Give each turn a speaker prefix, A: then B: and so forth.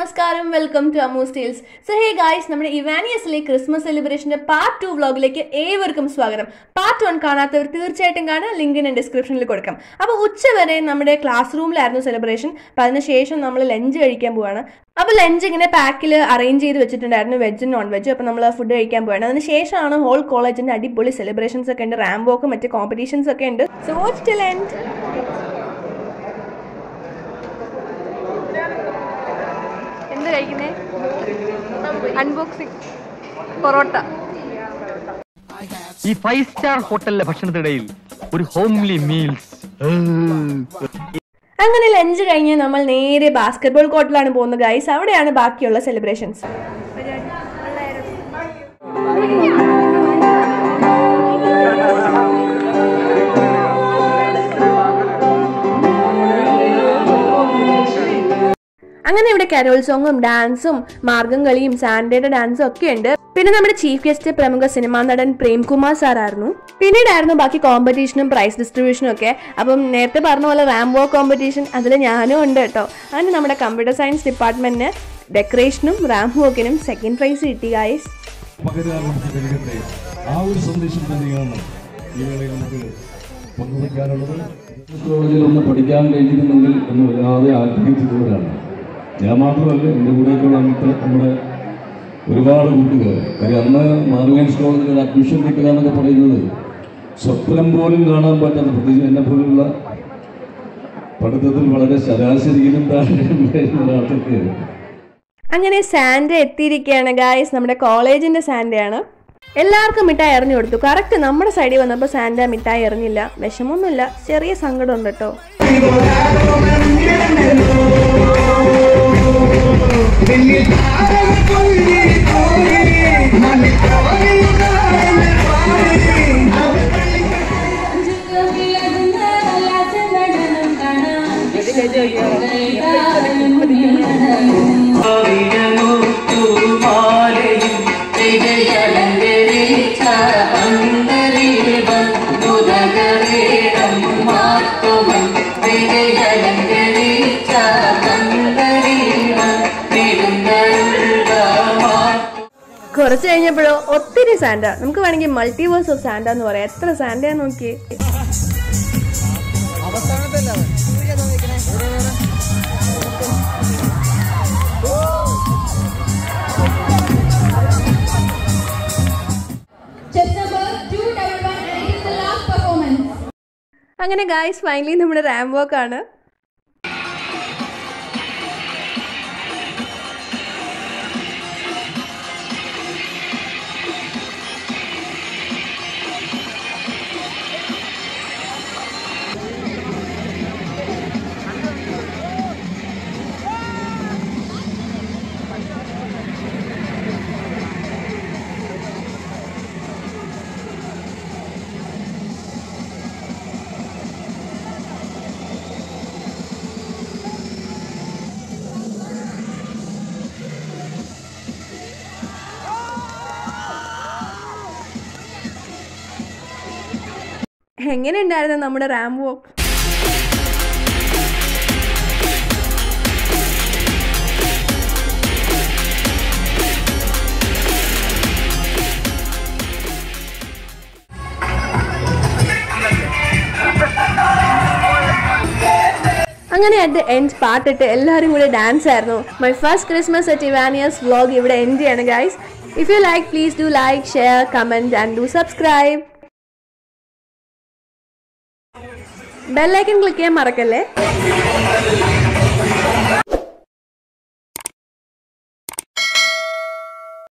A: നമസ്കാരം welcome to അമൂസ് സ്റ്റീൽസ് സോ ഹേ ഗായ്സ് നമ്മുടെ ഇവാനിയസിലെ ക്രിസ്മസ് സെലിബ്രേഷന്റെ പാർട്ട് ടു വ്ളോഗിലേക്ക് ഏവർക്കും സ്വാഗതം പാർട്ട് വൺ കാണാത്തവർ തീർച്ചയായിട്ടും കാണാൻ ലിങ്ക് ഞാൻ ഡിസ്ക്രിപ്ഷനിൽ കൊടുക്കാം അപ്പോൾ ഉച്ച വരെ നമ്മുടെ ക്ലാസ് റൂമിലായിരുന്നു സെലിബ്രേഷൻ അപ്പോൾ അതിനുശേഷം നമ്മൾ ലഞ്ച് കഴിക്കാൻ പോവാണ് അപ്പോൾ ലഞ്ച് ഇങ്ങനെ പാക്കിൽ അറേഞ്ച് ചെയ്ത് വെച്ചിട്ടുണ്ടായിരുന്നു വെജും നോൺ വെജും അപ്പോൾ നമ്മൾ ഫുഡ് കഴിക്കാൻ പോവാണ് അതിന് ശേഷമാണ് ഹോൾ കോളേജിന്റെ അടിപൊളി സെലിബ്രേഷൻസ് ഒക്കെ ഉണ്ട് റാംബോക്കും മറ്റ് കോമ്പറ്റീഷൻസ് ഒക്കെ ഉണ്ട് സോ വാച്ച് ടിൽ എൻഡ് എന്ത് കഴിക്കുന്നേ അൺബോക്സിങ് പൊറോട്ട
B: ഈ ഫൈവ് സ്റ്റാർ ഹോട്ടലിലെ ഭക്ഷണത്തിനിടയിൽ ഒരു ഹോംലി മീൽസ്
A: അങ്ങനെ ലഞ്ച് കഴിഞ്ഞ് നമ്മൾ നേരെ ബാസ്കറ്റ്ബോൾ കോർട്ടിലാണ് പോകുന്നത് ഗൈസ് അവിടെയാണ് ബാക്കിയുള്ള സെലിബ്രേഷൻസ് അങ്ങനെ ഇവിടെ കരോൾ സോങ്ങും ഡാൻസും മാർഗം കളിയും സാൻഡയുടെ ഡാൻസും ഒക്കെ ഉണ്ട് പിന്നെ നമ്മുടെ ചീഫ് ഗസ്റ്റ് പ്രമുഖ സിനിമാ നടൻ പ്രേംകുമാർ സാർ ആയിരുന്നു പിന്നീടായിരുന്നു ബാക്കി കോമ്പറ്റീഷനും പ്രൈസ് ഡിസ്ട്രിബ്യൂഷനും ഒക്കെ അപ്പം നേരത്തെ പറഞ്ഞ പോലെ റാംബോ കോമ്പറ്റീഷൻ അതിൽ ഞാനും ഉണ്ട് കേട്ടോ അങ്ങനെ നമ്മുടെ കമ്പ്യൂട്ടർ സയൻസ് ഡിപ്പാർട്ട്മെന്റിന് ഡെക്കറേഷനും റാംബോ വോക്കിനും സെക്കൻഡ് പ്രൈസ് കിട്ടി ഗായ്സ്
C: പകരുവാൻ നമുക്ക് കഴിയട്ടെ ആ ഒരു സന്ദേശം തന്നെയാണ് ഈ വേളയിൽ നമുക്ക് പങ്കുവയ്ക്കാനുള്ളത് കോളേജിൽ ഒന്ന് പഠിക്കാൻ കഴിഞ്ഞിരുന്നെങ്കിൽ എന്ന് വല്ലാതെ ആഗ്രഹിച്ചിട്ടുള്ളവരാണ് ഞാൻ മാത്രമല്ല എൻ്റെ കൂടെയൊക്കെയുള്ള അന്നത്തെ നമ്മുടെ ഒരുപാട് കൂട്ടുകാർ കാര്യം അന്ന് മാർഗൻസ് കോളേജിൽ അഡ്മിഷൻ കിട്ടുക എന്നൊക്കെ പറയുന്നത് സ്വപ്നം പോലും കാണാൻ പറ്റാത്ത പ്രത്യേകിച്ച് എന്നെ പോലുള്ള പഠിത്തത്തിൽ വളരെ ശരാശരിയിലും താഴെ ഉണ്ടായിരുന്ന ഒരാൾക്ക്
A: അങ്ങനെ സാൻഡ എത്തിയിരിക്കുകയാണ് ഗായ്സ് നമ്മുടെ കോളേജിന്റെ സാൻഡയാണ് എല്ലാവർക്കും മിഠായി എറിഞ്ഞു കൊടുത്തു കറക്റ്റ് നമ്മുടെ സൈഡിൽ വന്നപ്പോൾ സാൻഡ മിഠായി എറിഞ്ഞില്ല വിഷമൊന്നുമില്ല ചെറിയ സങ്കടമുണ്ട് കേട്ടോ കുറച്ച് കഴിഞ്ഞപ്പോഴോ ഒത്തിരി സാൻഡ നമുക്ക് വേണമെങ്കിൽ മൾട്ടിവേഴ്സ് ഓഫ് സാൻഡ എന്ന് പറയാം എത്ര സാൻഡയാ നോക്കി
D: Chess number 211 and it is the last performance.
A: അങ്ങനെ ഗായ്സ് ഫൈനലി നമ്മുടെ റാംബോക്ക് ആണ് എങ്ങനെ ഉണ്ടായിരുന്നു നമ്മുടെ റാംബോ അങ്ങനെ അറ്റ് ദ എൻഡ് പാട്ടിട്ട് എല്ലാവരും കൂടെ ഡാൻസ് ആയിരുന്നു my first Christmas at Ivanios vlog ഇവിടെ എൻഡ് ചെയ്യാണ് guys if you like please do like share comment and do subscribe bell icon click ചെയ്യാൻ മറക്കല്ലേ